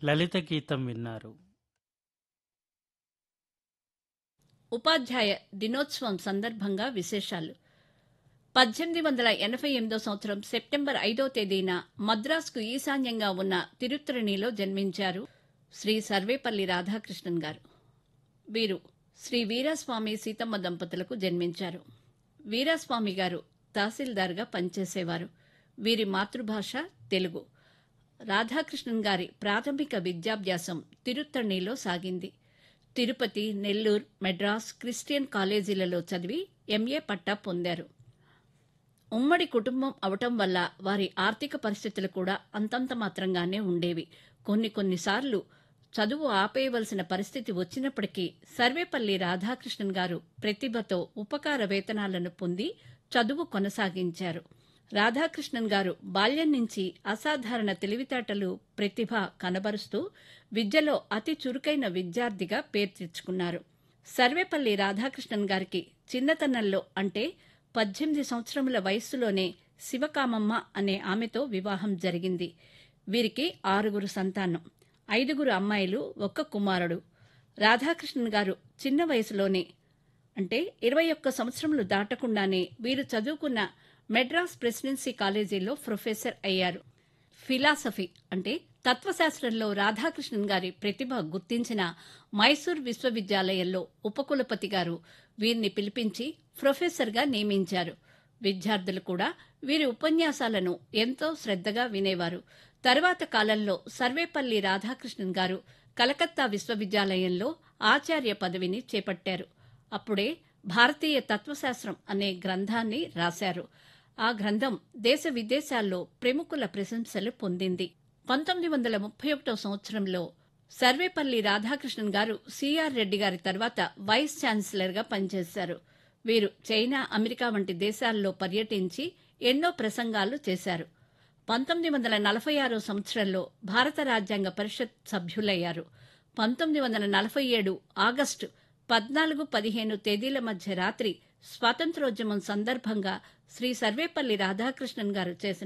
లలిత గీతం విన్నారు ఉపాధ్యాయ దినోత్సవం సందర్భంగా విశేషాలు పద్దెనిమిది వందల ఎనభై ఎనిమిదో సంవత్సరం సెప్టెంబర్ ఐదో తేదీన మద్రాసుకు ఈశాన్యంగా ఉన్న తిరుత్తరణిలో జన్మించారు శ్రీ సర్వేపల్లి రాధాకృష్ణన్ గారు వీరు శ్రీ వీరాస్వామి సీతమ్మ దంపతులకు జన్మించారు వీరాస్వామి గారు తహసీల్దార్గా పనిచేసేవారు వీరి మాతృభాష తెలుగు రాధాకృష్ణన్ గారి ప్రాథమిక విద్యాభ్యాసం తిరుత్తణిలో సాగింది తిరుపతి నెల్లూరు మెడ్రాస్ క్రిస్టియన్ కాలేజీలలో చదివి ఎంఏ పట్టా పొందారు ఉమ్మడి కుటుంబం అవటం వల్ల వారి ఆర్థిక పరిస్థితులు కూడా అంతంత మాత్రంగానే ఉండేవి కొన్ని కొన్నిసార్లు చదువు ఆపేయవలసిన పరిస్థితి వచ్చినప్పటికీ సర్వేపల్లి రాధాకృష్ణన్ గారు ప్రతిభతో ఉపకార వేతనాలను పొంది చదువు కొనసాగించారు రాధాకృష్ణన్ గారు బాల్యం నుంచి అసాధారణ తెలివితేటలు ప్రతిభ కనబరుస్తూ విద్యలో అతి చురుకైన విద్యార్థిగా పేరు తెచ్చుకున్నారు సర్వేపల్లి రాధాకృష్ణన్ గారికి చిన్నతనంలో అంటే పద్దెనిమిది సంవత్సరముల వయస్సులోనే శివకామమ్మ అనే ఆమెతో వివాహం జరిగింది వీరికి ఆరుగురు సంతానం ఐదుగురు అమ్మాయిలు ఒక్క కుమారుడు రాధాకృష్ణన్ గారు చిన్న వయసులోనే అంటే ఇరవై ఒక్క సంవత్సరములు దాటకుండానే వీరు చదువుకున్న మెడ్రాస్ ప్రెసిడెన్సీ కాలేజీలో ప్రొఫెసర్ అయ్యారు ఫిలాసఫీ అంటే తత్వశాస్త్రంలో రాధాకృష్ణన్ గారి ప్రతిభ గుర్తించిన మైసూర్ విశ్వవిద్యాలయంలో ఉపకులపతి గారు వీరిని పిలిపించి ప్రొఫెసర్గా నియమించారు విద్యార్థులు కూడా వీరి ఉపన్యాసాలను ఎంతో శ్రద్ధగా వినేవారు తరువాత కాలంలో సర్వేపల్లి రాధాకృష్ణన్ గారు కలకత్తా విశ్వవిద్యాలయంలో ఆచార్య పదవిని చేపట్టారు అప్పుడే భారతీయ తత్వశాస్త్రం అనే గ్రంథాన్ని రాశారు ఆ గ్రంథం దేశ విదేశాల్లో ప్రముఖుల ప్రశంసలు పొందింది పంతొమ్మిది వందల ముప్పై ఒకటో సంవత్సరంలో సర్వేపల్లి రాధాకృష్ణన్ గారు సిఆర్ రెడ్డి గారి తర్వాత వైస్ ఛాన్సలర్గా పనిచేశారు వీరు చైనా అమెరికా వంటి దేశాల్లో పర్యటించి ఎన్నో ప్రసంగాలు చేశారు పంతొమ్మిది వందల నలభై ఆరో సంవత్సరంలో భారత రాజ్యాంగ పరిషత్ సభ్యులయ్యారు పంతొమ్మిది వందల నలభై ఏడు ఆగస్టు పద్నాలుగు పదిహేను తేదీల మధ్య రాత్రి స్వాతంత్రోద్యమం సందర్భంగా శ్రీ సర్వేపల్లి రాధాకృష్ణన్ గారు చేసిన